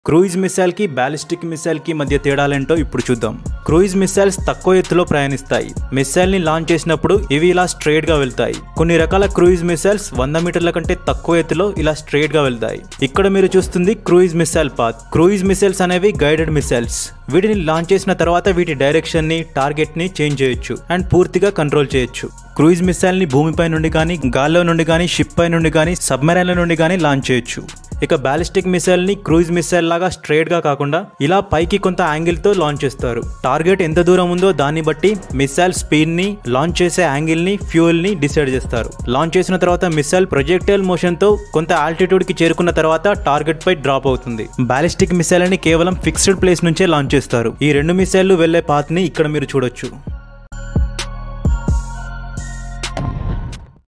cruise missile కి ballistic missile కి మధ్య తేడాలేంటో ఇప్పుడు చూద్దాం క్రూయిజ్ మిసైల్స్ తక్కువ ఎత్తులో ప్రయాణిస్తాయి మిసైల్ ని లాంచ్ చేసినప్పుడు ఇవి ఇలా స్ట్రైట్ గా వెళ్తాయి కొన్ని రకాల క్రూయిజ్ మిసైల్స్ వంద మీటర్ల కంటే తక్కువ ఎత్తులో ఇలా స్ట్రైట్ గా వెళ్తాయి ఇక్కడ మీరు చూస్తుంది cruise missile path cruise missiles అనేవి గైడెడ్ మిసైల్స్ వీటిని లాంచ్ చేసిన తర్వాత వీటి డైరెక్షన్ ని టార్గెట్ ని చేంజ్ చేయొచ్చు అండ్ పూర్తిగా కంట్రోల్ చేయొచ్చు క్రూయిజ్ మిసైల్ ని భూమిపై నుండి కానీ గాల్లో నుండి కానీ షిప్ పై నుండి కానీ సబ్మెరైన్ల నుండి కానీ లాంచ్ చేయొచ్చు ఇక బ్యాలిస్టిక్ మిసైల్ ని క్రూయిజ్ మిసైల్ లాగా స్ట్రైట్ గా కాకుండా ఇలా పైకి కొంత యాంగిల్ తో లాంచ్ చేస్తారు టార్గెట్ ఎంత దూరం ఉందో దాన్ని బట్టి మిసైల్ స్పీడ్ ని లాంచ్ చేసే యాంగిల్ ని ఫ్యూయల్ ని డిసైడ్ చేస్తారు లాంచ్ చేసిన తర్వాత మిసైల్ ప్రొజెక్టైల్ మోషన్ తో కొంత ఆల్టిట్యూడ్ కి చేరుకున్న తర్వాత టార్గెట్ పై డ్రాప్ అవుతుంది బ్యాలిస్టిక్ మిసైల్ ని కేవలం ఫిక్స్డ్ ప్లేస్ నుంచే లాంచ్ చేస్తారు ఈ రెండు మిసైళ్లు వెళ్లే పాత్ ని ఇక్కడ మీరు చూడొచ్చు